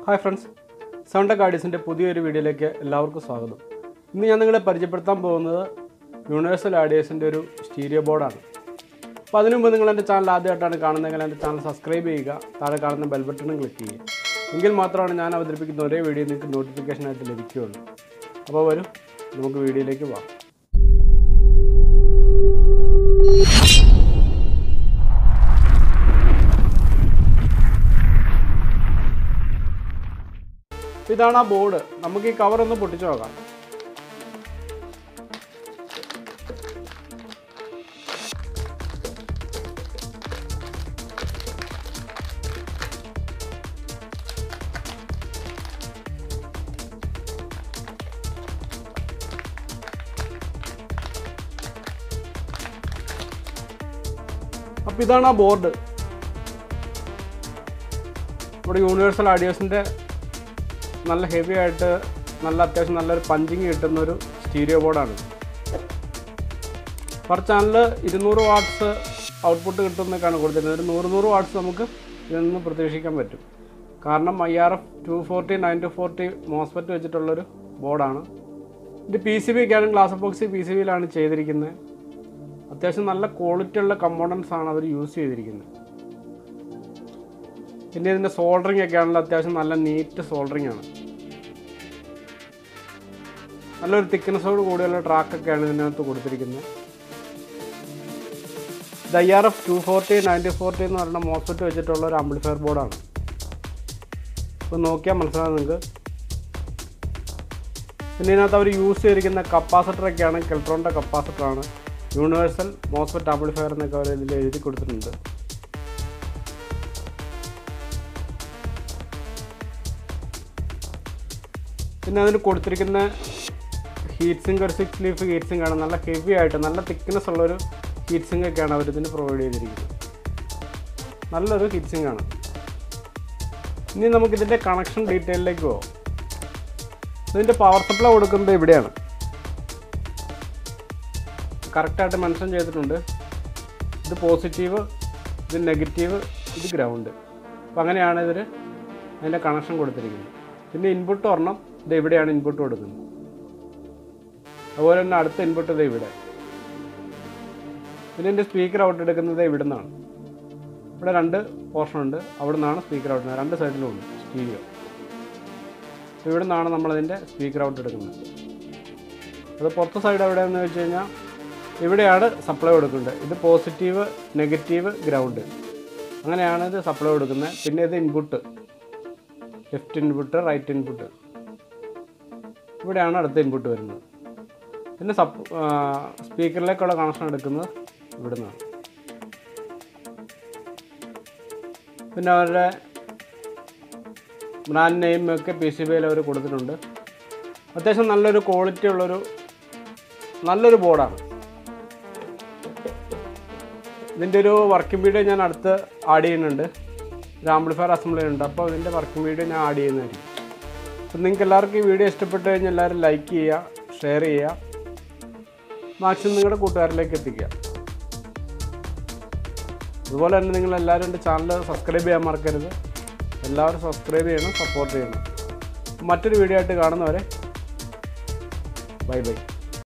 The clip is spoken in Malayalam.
ഹായ് ഫ്രണ്ട്സ് സൗണ്ട ഗാഡീസിൻ്റെ പുതിയൊരു വീഡിയോയിലേക്ക് എല്ലാവർക്കും സ്വാഗതം ഇന്ന് ഞാൻ നിങ്ങളെ പരിചയപ്പെടുത്താൻ പോകുന്നത് യൂണിവേഴ്സൽ ആഡിയേഴ്സിൻ്റെ ഒരു സ്റ്റീരിയോ ബോർഡാണ് അപ്പോൾ അതിനു മുമ്പ് നിങ്ങൾ എൻ്റെ ചാനൽ ആദ്യമായിട്ടാണ് കാണുന്നതെങ്കിൽ എൻ്റെ ചാനൽ സബ്സ്ക്രൈബ് ചെയ്യുക താഴെ കാണുന്ന ബെൽ ബട്ടണും ക്ലിക്ക് ചെയ്യുക എങ്കിൽ മാത്രമാണ് ഞാൻ അവതരിപ്പിക്കുന്ന ഒരേ വീഡിയോ നിങ്ങൾക്ക് നോട്ടിഫിക്കേഷനായിട്ട് ലഭിക്കുകയുള്ളൂ അപ്പോൾ വരും നമുക്ക് വീഡിയോയിലേക്ക് പോകാം ഇതാണ് ആ ബോർഡ് നമുക്ക് ഈ കവർ ഒന്ന് പൊട്ടിച്ചു നോക്കാം അപ്പോൾ ഇതാണ് ആ ബോർഡ് ഇവിടെ യൂണിവേഴ്സൽ ആഡിയോസിൻ്റെ നല്ല ഹെവി ആയിട്ട് നല്ല അത്യാവശ്യം നല്ലൊരു പഞ്ചിങ് കിട്ടുന്ന ഒരു സ്റ്റീരിയോ ബോർഡാണ് പെർ ചാനൽ ഇരുന്നൂറ് വാട്ട്സ് ഔട്ട്പുട്ട് കിട്ടുന്നൊക്കെയാണ് കൊടുത്തിരുന്നത് ഒരു നൂറ് നൂറ് വാട്ട്സ് നമുക്ക് ഇതിൽ നിന്ന് പ്രതീക്ഷിക്കാൻ പറ്റും കാരണം I R F two forty nine two forty MOSFET വെച്ചിട്ടുള്ളൊരു ബോർഡാണ് ഇത് പി സി ബി ഒക്കെയാണ് ഗ്ലാസ് ബോക്സ് പി സി ബിയിലാണ് ചെയ്തിരിക്കുന്നത് അത്യാവശ്യം നല്ല ക്വാളിറ്റി ഉള്ള കമ്പോണൻസ് ആണ് അവർ യൂസ് ചെയ്തിരിക്കുന്നത് പിന്നെ ഇതിൻ്റെ സോൾഡറിങ് ഒക്കെ ആണല്ലോ അത്യാവശ്യം നല്ല നീറ്റ് സോൾഡറിങ് ആണ് നല്ലൊരു തിക്നെസ്സോട് കൂടിയുള്ള ട്രാക്കൊക്കെയാണ് ഇതിനകത്ത് കൊടുത്തിരിക്കുന്നത് ഇത് I R F two forty ninety forty എന്ന് പറയുന്ന മോസ്ഫെറ്റ് വെച്ചിട്ടുള്ള ഒരു ആംപ്ലിഫയർ ബോർഡാണ് ഇപ്പോൾ നോക്കിയാൽ മനസ്സിലാവും നിങ്ങൾക്ക് പിന്നെ ഇതിനകത്ത് അവർ യൂസ് ചെയ്തിരിക്കുന്ന കപ്പാസിറ്ററൊക്കെയാണ് കെൽട്രോണിൻ്റെ കപ്പാസിറ്ററാണ് യൂണിവേഴ്സൽ മോസ്ഫെറ്റ് ആംപ്ലിഫയർ എന്നൊക്കെ അവർ ഇതിൽ എഴുതി കൊടുത്തിട്ടുണ്ട് പിന്നെ അതിന് കൊടുത്തിരിക്കുന്ന ഹീറ്റ് സിങ്ക് ഒരു സിക്സ് ലീഫ് ഹീറ്റ് സിങ്ക് ആണ് നല്ല ഹെവി ആയിട്ട് നല്ല തിക്നെസ് ഉള്ളൊരു ഹീറ്റ് സിങ്ക് ഒക്കെയാണ് അവർ ഇതിന് പ്രൊവൈഡ് ചെയ്തിരിക്കുന്നത് നല്ലൊരു ഹീറ്റ് സിങ്ക് ആണ് ഇനി നമുക്കിതിൻ്റെ കണക്ഷൻ ഡീറ്റെയിലേക്ക് പോകാം ഇതിൻ്റെ പവർ സപ്ലൈ കൊടുക്കുന്നത് ഇവിടെയാണ് കറക്റ്റായിട്ട് മെൻഷൻ ചെയ്തിട്ടുണ്ട് ഇത് പോസിറ്റീവ് ഇത് നെഗറ്റീവ് ഇത് ഗ്രൗണ്ട് അപ്പോൾ അങ്ങനെയാണ് ഇതിൽ അതിൻ്റെ കണക്ഷൻ കൊടുത്തിരിക്കുന്നത് പിന്നെ ഇൻപുട്ട് ഒരെണ്ണം ഇത് ഇവിടെയാണ് ഇൻപുട്ട് കൊടുക്കുന്നത് അതുപോലെ തന്നെ അടുത്ത ഇൻപുട്ട് ഇത് ഇവിടെ പിന്നെ എൻ്റെ സ്പീക്കർ ഔട്ട് എടുക്കുന്നത് ഇവിടെ നിന്നാണ് ഇവിടെ രണ്ട് പോർഷൻ ഉണ്ട് അവിടെ നിന്നാണ് സ്പീക്കർ ഔട്ട് രണ്ട് സൈഡിലും ഉണ്ട് സ്റ്റീരിയോ ഇവിടെ നിന്നാണ് നമ്മളതിൻ്റെ സ്പീക്കർ ഔട്ട് എടുക്കുന്നത് അത് പുറത്തെ സൈഡ് എവിടെയെന്ന് വെച്ച് കഴിഞ്ഞാൽ ഇവിടെയാണ് സപ്ലൈ കൊടുക്കേണ്ടത് ഇത് പോസിറ്റീവ് നെഗറ്റീവ് ഗ്രൗണ്ട് അങ്ങനെയാണ് ഇത് സപ്ലൈ കൊടുക്കുന്നത് പിന്നെ ഇത് input left input right input ഇവിടെയാണ് അടുത്ത ഇൻപുട്ട് വരുന്നത് പിന്നെ സപ്പ് സ്പീക്കറിലേക്കുള്ള കണക്ഷൻ എടുക്കുന്നത് ഇവിടെ നിന്നാണ് പിന്നെ അവരുടെ ബ്രാൻഡ് നെയിം ഒക്കെ പി സി ബിയിൽ അവർ കൊടുത്തിട്ടുണ്ട് അത്യാവശ്യം നല്ലൊരു ക്വാളിറ്റി ഉള്ളൊരു നല്ലൊരു ബോർഡാണ് ഇതിൻ്റെ ഒരു വർക്കിംഗ് വീഡിയോ ഞാൻ അടുത്ത് ആഡ് ചെയ്യുന്നുണ്ട് ഒരു ആംപ്ലിഫയർ അസംബ്ലി ഉണ്ട് അപ്പോൾ ഇതിൻ്റെ വർക്കിംഗ് വീഡിയോ ഞാൻ ആഡ് ചെയ്യുന്നതായിരിക്കും അപ്പം നിങ്ങൾക്ക് എല്ലാവർക്കും ഈ വീഡിയോ ഇഷ്ടപ്പെട്ട് കഴിഞ്ഞാൽ എല്ലാവരും ലൈക്ക് ചെയ്യുക ഷെയർ ചെയ്യുക മാക്സിമം നിങ്ങളുടെ കൂട്ടുകാരിലേക്ക് എത്തിക്കുക അതുപോലെ തന്നെ നിങ്ങൾ എല്ലാവരും എൻ്റെ ചാനൽ സബ്സ്ക്രൈബ് ചെയ്യാൻ മറക്കരുത് എല്ലാവരും സബ്സ്ക്രൈബ് ചെയ്യണം സപ്പോർട്ട് ചെയ്യണം മറ്റൊരു വീഡിയോ ആയിട്ട് കാണുന്നവരെ ബൈ ബൈ